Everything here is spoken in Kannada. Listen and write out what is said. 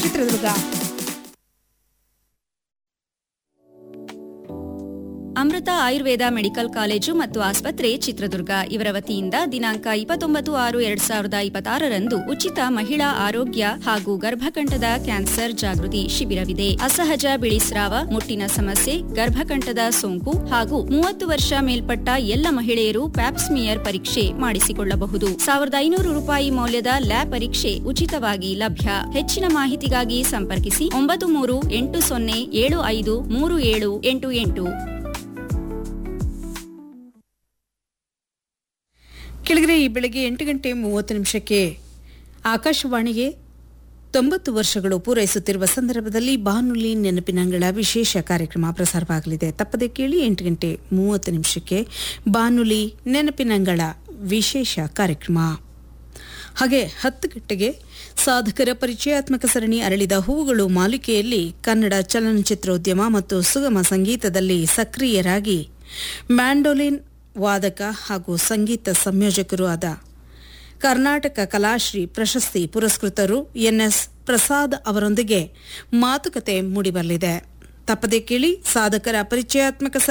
ಚಿತ್ರದುರ್ಗ ಅಮೃತ ಆಯುರ್ವೇದ ಮೆಡಿಕಲ್ ಕಾಲೇಜು ಮತ್ತು ಆಸ್ಪತ್ರೆ ಚಿತ್ರದುರ್ಗ ಇವರ ವತಿಯಿಂದ ದಿನಾಂಕ ಇಪ್ಪತ್ತೊಂಬತ್ತು ಆರು ಎರಡ್ ಸಾವಿರದ ಇಪ್ಪತ್ತಾರರಂದು ಉಚಿತ ಮಹಿಳಾ ಆರೋಗ್ಯ ಹಾಗೂ ಗರ್ಭಕಂಠದ ಕ್ಯಾನ್ಸರ್ ಜಾಗೃತಿ ಶಿಬಿರವಿದೆ ಅಸಹಜ ಬಿಳಿಸ್ರಾವ ಮುಟ್ಟಿನ ಸಮಸ್ಯೆ ಗರ್ಭಕಂಠದ ಸೋಂಕು ಹಾಗೂ ಮೂವತ್ತು ವರ್ಷ ಮೇಲ್ಪಟ್ಟ ಎಲ್ಲ ಮಹಿಳೆಯರು ಪ್ಯಾಪ್ಸ್ಮಿಯರ್ ಪರೀಕ್ಷೆ ಮಾಡಿಸಿಕೊಳ್ಳಬಹುದು ಸಾವಿರದ ಐನೂರು ರೂಪಾಯಿ ಮೌಲ್ಯದ ಲ್ಯಾಬ್ ಪರೀಕ್ಷೆ ಉಚಿತವಾಗಿ ಲಭ್ಯ ಹೆಚ್ಚಿನ ಮಾಹಿತಿಗಾಗಿ ಸಂಪರ್ಕಿಸಿ ಒಂಬತ್ತು ಮೂರು ಎಂಟು ಸೊನ್ನೆ ಏಳು ಐದು ಮೂರು ಏಳು ಎಂಟು ಎಂಟು ಕೆಳಗಡೆ ಈ ಬೆಳಗ್ಗೆ ಎಂಟು ಗಂಟೆ ಮೂವತ್ತು ನಿಮಿಷಕ್ಕೆ ಆಕಾಶವಾಣಿಗೆ ತೊಂಬತ್ತು ವರ್ಷಗಳು ಪೂರೈಸುತ್ತಿರುವ ಸಂದರ್ಭದಲ್ಲಿ ಬಾನುಲಿ ನೆನಪಿನಂಗಳ ವಿಶೇಷ ಕಾರ್ಯಕ್ರಮ ಪ್ರಸಾರವಾಗಲಿದೆ ತಪ್ಪದೆ ಕೇಳಿ ಎಂಟು ಗಂಟೆ ಮೂವತ್ತು ನಿಮಿಷಕ್ಕೆ ಬಾನುಲಿ ನೆನಪಿನಂಗಳ ವಿಶೇಷ ಕಾರ್ಯಕ್ರಮ ಹಾಗೆ ಹತ್ತು ಗಂಟೆಗೆ ಸಾಧಕರ ಪರಿಚಯಾತ್ಮಕ ಸರಣಿ ಅರಳಿದ ಹೂವುಗಳು ಮಾಲಿಕೆಯಲ್ಲಿ ಕನ್ನಡ ಚಲನಚಿತ್ರೋದ್ಯಮ ಮತ್ತು ಸುಗಮ ಸಂಗೀತದಲ್ಲಿ ಸಕ್ರಿಯರಾಗಿ ಮ್ಯಾಂಡೋಲಿನ್ ವಾದಕ ಹಾಗೂ ಸಂಗೀತ ಸಂಯೋಜಕರು ಆದ ಕರ್ನಾಟಕ ಕಲಾಶ್ರೀ ಪ್ರಶಸ್ತಿ ಪುರಸ್ಕೃತರು ಎನ್ಎಸ್ ಪ್ರಸಾದ್ ಅವರೊಂದಿಗೆ ಮಾತುಕತೆ ಮೂಡಿಬರಲಿದೆ ತಪ್ಪದೆ ಕೇಳಿ ಸಾಧಕರ ಪರಿಚಯಾತ್ಮಕ